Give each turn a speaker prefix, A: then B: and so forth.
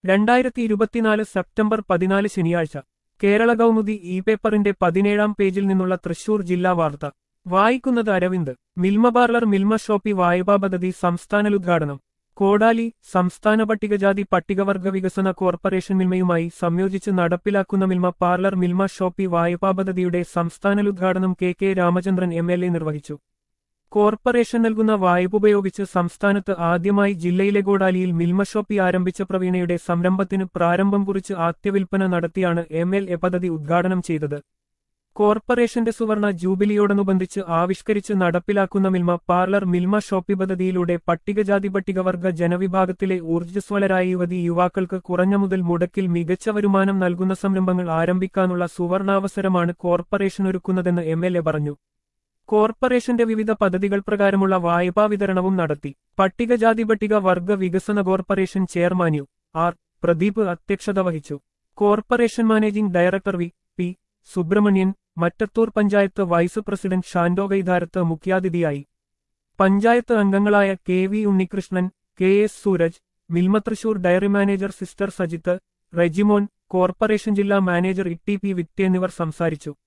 A: രണ്ടായിരത്തി ഇരുപത്തിനാല് സെപ്റ്റംബർ പതിനാല് ശനിയാഴ്ച കേരള കൗമുദി ഇ പേപ്പറിന്റെ പതിനേഴാം പേജിൽ നിന്നുള്ള തൃശൂർ ജില്ലാ വാർത്ത വായിക്കുന്നത് അരവിന്ദ് മിൽമ പാർലർ മിൽമ ഷോപ്പി വായ്പാ പദ്ധതി സംസ്ഥാനലുദ്ഘാടനം കോടാലി സംസ്ഥാന പട്ടികജാതി പട്ടികവർഗ വികസന കോർപ്പറേഷൻ മിൽമയുമായി സംയോജിച്ച് നടപ്പിലാക്കുന്ന മിൽമ പാർലർ മിൽമ ഷോപ്പി വായ്പാ പദ്ധതിയുടെ സംസ്ഥാനലുദ്ഘാടനം K K Ramachandran M L A നിർവഹിച്ചു കോർപ്പറേഷൻ നൽകുന്ന വായ്പ ഉപയോഗിച്ച് സംസ്ഥാനത്ത് ആദ്യമായി ജില്ലയിലെ കോടാലിയിൽ മിൽമ ഷോപ്പി ആരംഭിച്ച പ്രവീണയുടെ സംരംഭത്തിന് പ്രാരംഭം കുറിച്ച് ആദ്യവിൽപ്പന നടത്തിയാണ് എം എൽ എ പദ്ധതി ഉദ്ഘാടനം ചെയ്തത് കോർപ്പറേഷന്റെ സുവർണ ജൂബിലിയോടനുബന്ധിച്ച് ആവിഷ്കരിച്ച് നടപ്പിലാക്കുന്ന മിൽമ പാർലർ മിൽമ ഷോപ്പി പദ്ധതിയിലൂടെ പട്ടികജാതി പട്ടികവർഗ ജനവിഭാഗത്തിലെ ഊർജ്ജസ്വലരായ യുവതി യുവാക്കൾക്ക് കുറഞ്ഞ മുതൽ മുടക്കിൽ മികച്ച വരുമാനം നൽകുന്ന സംരംഭങ്ങൾ ആരംഭിക്കാനുള്ള സുവർണാവസരമാണ് കോർപ്പറേഷൻ ഒരുക്കുന്നതെന്ന് എം എൽ എ പറഞ്ഞു കോർപ്പറേഷന്റെ വിവിധ പദ്ധതികൾ പ്രകാരമുള്ള വായ്പാ വിതരണവും നടത്തി പട്ടികജാതി പട്ടിക വർഗ വികസന corporation chairman U R Pradeep അധ്യക്ഷത വഹിച്ചു corporation managing director V P Subramanian Mattathur panchayat vice president Shando Kaitharath മുഖ്യാതിഥിയായി പഞ്ചായത്ത് അംഗങ്ങളായ K V Unnikrishnan K S Sooraj Milma Thrissur dairy manager sister Sajith Rejimon corporation ജില്ലാ മാനേജർ ഇ ടി പി വിറ്റ് എന്നിവർ സംസാരിച്ചു